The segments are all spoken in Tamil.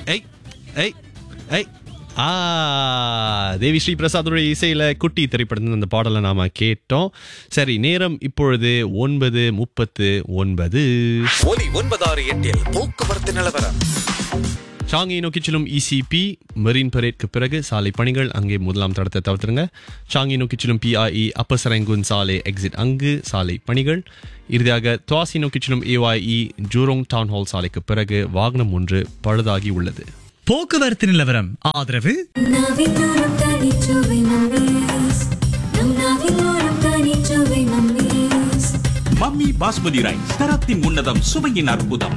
ஏய் ஏய் ஏய் ஆ தேவி ஸ்ரீ பிரசாத்துடைய இசையில் குட்டி திரைப்படத்தில் அந்த பாடலை நாம கேட்டோம் சரி நேரம் இப்பொழுது ஒன்பது முப்பத்து ஒன்பது ஒலி ஒன்பதாறு எட்டில் போக்குவரத்து நிலவரம் ஷாங்கை நோக்கி செல்லும் இசிபி மெரின் பரேட்க்கு பிறகு சாலை பணிகள் அங்கே முதலாம் தடத்தை தவிர்த்துருங்க ஷாங்கை நோக்கி செல்லும் பிஐஇ அப்பசரங்குன் சாலை எக்ஸிட் அங்கு சாலை பணிகள் இறுதியாக துவாசி நோக்கி செல்லும் ஏஒய்இ ஜூரோங் டவுன் ஹால் சாலைக்கு பிறகு வாகனம் ஒன்று பழுதாகி உள்ளது போக்குவரத்து நிலவரம் ஆதரவு நாவிலோரம் தனிச்சுவை மம்மீஸ் நம் நாவிலோரம் தனிச்சுவை மம்மீஸ் மம்மி பாஸ்மதி ரைஸ் தரத்தின் உன்னதம் சுவையின் அற்புதம்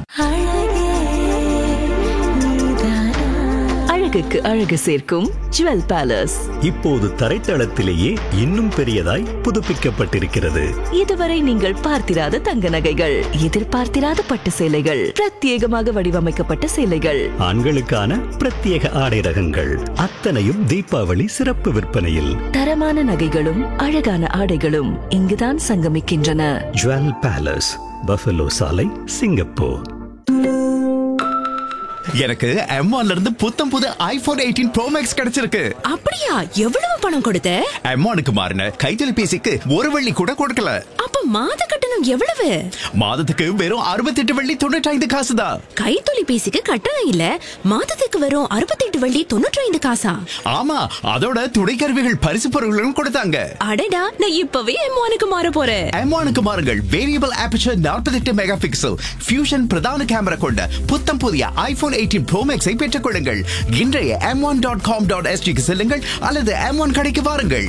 அழகுக்கு அழகு சேர்க்கும் ஜுவல் பேலஸ் இப்போது தரைத்தளத்திலேயே இன்னும் பெரியதாய் புதுப்பிக்கப்பட்டிருக்கிறது இதுவரை நீங்கள் பார்த்திராத தங்க நகைகள் எதிர்பார்த்திராத பட்டு சேலைகள் பிரத்யேகமாக வடிவமைக்கப்பட்ட சேலைகள் ஆண்களுக்கான பிரத்யேக ஆடை ரகங்கள் அத்தனையும் தீபாவளி சிறப்பு விற்பனையில் தரமான நகைகளும் அழகான ஆடைகளும் இங்குதான் சங்கமிக்கின்றன ஜுவல் பேலஸ் பஃபலோ சாலை சிங்கப்பூர் எனக்கு M1 ல இருந்து புத்தம் புது ஐபோன் எயிட்டீன் ப்ரோ மேக்ஸ் கிடைச்சிருக்கு அப்படியா எவ்வளவு பணம் கொடுத்த M1க்கு மாறின கைத்தொலைபேசிக்கு ஒரு வெள்ளி கூட கொடுக்கல அப்ப மாத கட்டணம் எவ்வளவு மாதத்துக்கு வெறும் அறுபத்தெட்டு வெள்ளி தொண்ணூற்றி ஐந்து காசு தான் கைத்தொலைபேசிக்கு கட்டணம் இல்ல மாதத்துக்கு வரும் அறுபத்தெட்டு வள்ளி தொண்ணூற்றி ஐந்து காசா ஆமா அதோட துணைக்கருவிகள் பரிசு பொருட்களும் கொடுத்தாங்க அடடா நான் இப்பவே எம்மானுக்கு மாற போறேன் M1க்கு மாறுங்கள் variable aperture 48 megapixel fusion பிரதான கேமரா கொண்ட புத்தம் புதிய ஐபோன் எயிட்டீன் ப்ரோ மேக்ஸை பெற்றுக் கொள்ளுங்கள் இன்றைய M one dot com dot எஸ்டிக்கு செல்லுங்கள் அல்லது எம் ஒன் கடைக்கு வாருங்கள்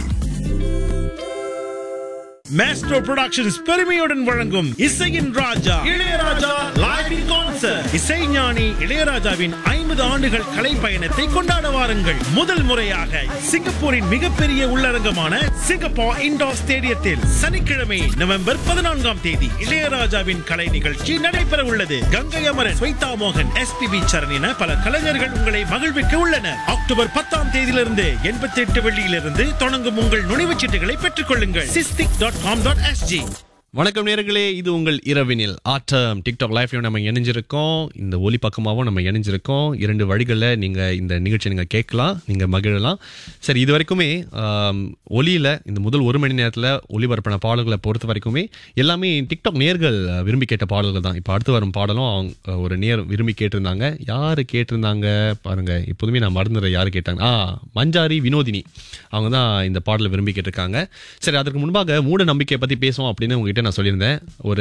மேஸ்ட்ரோ புரொடக்ஷன்ஸ் பெருமையுடன் வழங்கும் இசையின் ராஜா இளையராஜா லைவ் இன் கான்சர்ட் இசைஞானி இளையராஜாவின் ஐம்பது ஆண்டுகள் கலை பயணத்தை கொண்டாட வாருங்கள் முதல் முறையாக சிங்கப்பூரின் மிகப்பெரிய உள்ளரங்கமான சிங்கப்பூர் இண்டோர் ஸ்டேடியத்தில் சனிக்கிழமை நவம்பர் பதினான்காம் தேதி இளையராஜாவின் கலை நிகழ்ச்சி நடைபெற உள்ளது கங்கை அமரன் ஸ்வைதா மோகன் எஸ்பிபி சரண் என பல கலைஞர்கள் உங்களை மகிழ்விக்க உள்ளனர் அக்டோபர் பத்தாம் தேதியிலிருந்து எண்பத்தி எட்டு வெள்ளியிலிருந்து தொடங்கும் உங்கள் நுழைவுச் சீட்டுகளை பெற்றுக் கொள்ளுங்கள் Sistic dot com dot SG வணக்கம் நேர்களே இது உங்கள் இரவினில் ஆட்டம் டிக்டாக் லைஃப்லையும் நம்ம இணைஞ்சிருக்கோம் இந்த ஒலி பக்கமாகவும் நம்ம இணைஞ்சிருக்கோம் இரண்டு வழிகளில் நீங்கள் இந்த நிகழ்ச்சியை நீங்கள் கேட்கலாம் நீங்கள் மகிழலாம் சரி இது வரைக்குமே ஆம், ஒலியில் இந்த முதல் ஒரு மணி நேரத்தில் ஒளிபரப்பின பாடல்களை பொறுத்த வரைக்குமே எல்லாமே டிக்டாக் நேர்கள் விரும்பி கேட்ட பாடல்கள் தான் இப்போ அடுத்து வரும் பாடலும் அவங்க ஒரு நேர் விரும்பி கேட்டிருந்தாங்க யார் கேட்டிருந்தாங்க பாருங்க எப்போதுமே நான் மறந்துடுறேன் யார் கேட்டாங்க ஆ மஞ்சாரி வினோதினி அவங்க தான் இந்த பாடலை விரும்பி கேட்டிருக்காங்க சரி அதற்கு முன்பாக மூட நம்பிக்கையை பற்றி பேசுவோம் அப்படின்னு உங்ககிட்ட நான் சொல்லியிருந்தேன் ஒரு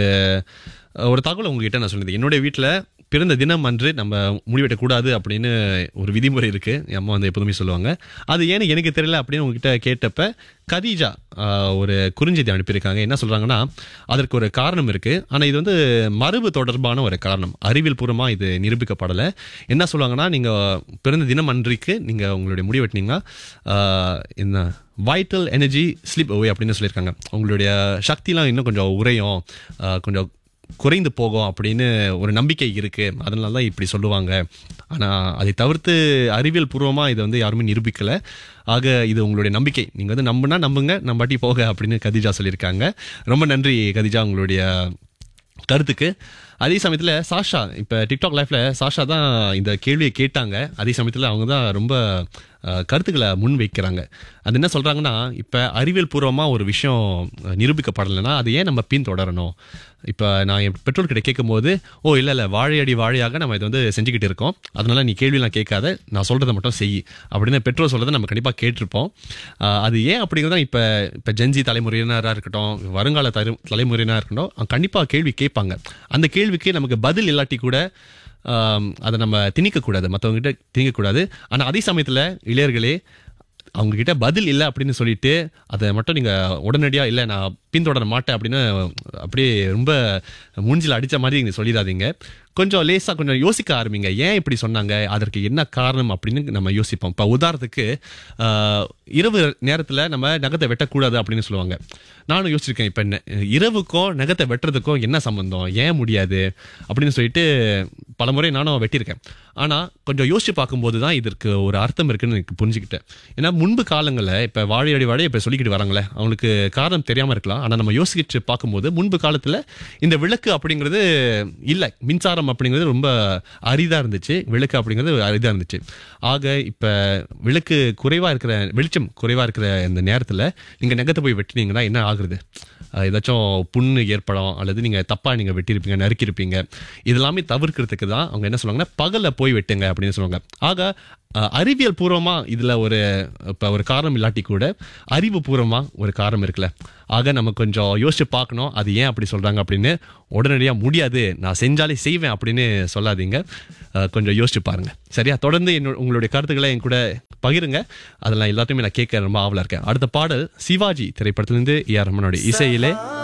ஒரு தகவல் உங்ககிட்ட நான் சொல்லியிருந்தேன் என்னுடைய வீட்டில் பிறந்த தினம் அன்று நம்ம முடிவெட்டக்கூடாது அப்படின்னு ஒரு விதிமுறை இருக்கு என் அம்மா வந்து எப்போதுமே சொல்லுவாங்க அது ஏன்னு எனக்கு தெரியல அப்படின்னு உங்ககிட்ட கேட்டப்ப கதீஜா ஆஹ், ஒரு குறுஞ்செய்தி அனுப்பியிருக்காங்க என்ன சொல்றாங்கன்னா அதற்கு ஒரு காரணம் இருக்கு ஆனா இது வந்து மரபு தொடர்பான ஒரு காரணம் அறிவியல் பூர்வமா இது நிரூபிக்கப்படலை என்ன சொல்லுவாங்கன்னா நீங்க பிறந்த தினம் அன்றைக்கு நீங்க உங்களுடைய முடிவெட்டினீங்கன்னா ஆஹ், என்ன வைட்டல் எனர்ஜி ஸ்லிப் அவே அப்படின்னு சொல்லியிருக்காங்க உங்களுடைய சக்திலாம் இன்னும் கொஞ்சம் உறையும் ஆஹ், கொஞ்சம் குறைந்து போகும் அப்படின்னு ஒரு நம்பிக்கை இருக்கு அதனால தான் இப்படி சொல்லுவாங்க ஆனா அதை தவிர்த்து அறிவியல் பூர்வமா இதை வந்து யாருமே நிரூபிக்கல ஆக இது உங்களுடைய நம்பிக்கை நீங்க வந்து நம்புனா நம்புங்க நம்பாட்டி போக அப்படின்னு கதிஜா சொல்லியிருக்காங்க ரொம்ப நன்றி கதிஜா உங்களுடைய கருத்துக்கு அதே சமயத்தில் சாஷா இப்போ டிக்டாக் லைஃப்ல சாஷா தான் இந்த கேள்வியை கேட்டாங்க அதே சமயத்தில் அவங்க தான் ரொம்ப அஹ், கருத்துக்களை முன் வைக்கிறாங்க அது என்ன சொல்றாங்கன்னா இப்போ அறிவியல் பூர்வமாக ஒரு விஷயம் அஹ், நிரூபிக்கப்படலைன்னா அது ஏன் நம்ம பின்தொடரணும் இப்போ நான் என் பெற்றோர்கிட்ட கேட்கும்போது ஓ இல்லை இல்லை வாழையடி வாழையாக நம்ம இதை வந்து செஞ்சுக்கிட்டு இருக்கோம் அதனால நீ கேள்வியெல்லாம் கேட்காத நான் சொல்கிறத மட்டும் செய் அப்படின்னு பெற்றோர் சொல்கிறத நம்ம கண்டிப்பாக கேட்டிருப்போம் அஹ், அது ஏன் அப்படிங்கிறத இப்போ இப்போ ஜென்ஜி தலைமுறையினராக இருக்கட்டும் வருங்கால தலை தலைமுறையினராக இருக்கட்டும் கண்டிப்பாக கேள்வி கேட்பாங்க அந்த கேள்விக்கு நமக்கு பதில் இல்லாட்டி கூட ஆம், அதை நம்ம திணிக்கக்கூடாது மற்றவங்ககிட்ட திணிக்கக்கூடாது ஆனால் அதே சமயத்தில் இளையர்களே அவங்க கிட்ட பதில் இல்லை அப்படின்னு சொல்லிட்டு அதை மட்டும் நீங்கள் உடனடியாக இல்லை நான் பின்தொடர மாட்டேன் அப்படின்னு அப்படியே ரொம்ப மூஞ்சில் அடித்த மாதிரி நீங்கள் சொல்லிடாதீங்க கொஞ்சம் லேசாக கொஞ்சம் யோசிக்க ஆரம்பிங்க ஏன் இப்படி சொன்னாங்க அதற்கு என்ன காரணம் அப்படின்னு நம்ம யோசிப்போம் இப்போ உதாரணத்துக்கு ஆஹ், இரவு நேரத்தில் நம்ம நகத்தை வெட்டக்கூடாது அப்படின்னு சொல்லுவாங்க நானும் யோசிச்சிருக்கேன் இப்போ என்ன இரவுக்கும் நகத்தை வெட்டுறதுக்கும் என்ன சம்பந்தம் ஏன் முடியாது அப்படின்னு சொல்லிட்டு பலமுறை நானும் வெட்டியிருக்கேன் ஆனால் கொஞ்சம் யோசிச்சு பார்க்கும்போது தான் இதற்கு ஒரு அர்த்தம் இருக்குன்னு எனக்கு புரிஞ்சுக்கிட்டேன் ஏன்னா முன்பு காலங்களில் இப்போ வாழையடி வாழை இப்போ சொல்லிக்கிட்டு வராங்களே அவங்களுக்கு காரணம் தெரியாமல் இருக்கலாம் ஆனால் நம்ம யோசிச்சு பார்க்கும்போது முன்பு காலத்தில் இந்த விளக்கு அப்படிங்கிறது இல்லை மின்சாரம் அப்படிங்கிறது ரொம்ப அரிதாக இருந்துச்சு விளக்கு அப்படிங்கிறது அரிதாக இருந்துச்சு ஆக இப்போ விளக்கு குறைவாக இருக்கிற வெளிச்சம் குறைவாக இருக்கிற இந்த நேரத்தில் நீங்கள் நெகத்தை போய் வெட்டினீங்கன்னா என்ன ஆகுறது அஹ் ஏதாச்சும் புண்ணு ஏற்படும் அல்லது நீங்கள் தப்பாக நீங்கள் வெட்டியிருப்பீங்க நறுக்கியிருப்பீங்க இதெல்லாமே தவிர்க்கிறதுக்கு தான் அவங்க என்ன சொல்லுவாங்கன்னா பகலில் போய் வெட்டுங்க அப்படின்னு சொல்லுவாங்க ஆக அஹ், அறிவியல் பூர்வமாக இதில் ஒரு இப்போ ஒரு காரணம் இல்லாட்டி கூட அறிவுபூர்வமாக ஒரு காரணம் இருக்குல்ல ஆக நம்ம கொஞ்சம் யோசிச்சு பார்க்கணும் அது ஏன் அப்படி சொல்கிறாங்க அப்படின்னு உடனடியாக முடியாது நான் செஞ்சாலே செய்வேன் அப்படின்னு சொல்லாதீங்க அஹ், கொஞ்சம் யோசிச்சு பாருங்க சரியா தொடர்ந்து என்னோட உங்களுடைய கருத்துக்களை என் கூட பகிருங்க அதெல்லாம் எல்லாத்தையுமே நான் கேட்க ரொம்ப ஆவலாக இருக்கேன் அடுத்த பாடல் சிவாஜி திரைப்படத்திலிருந்து ஏ ஆர் ரஹ்மானுடைய இசையிலே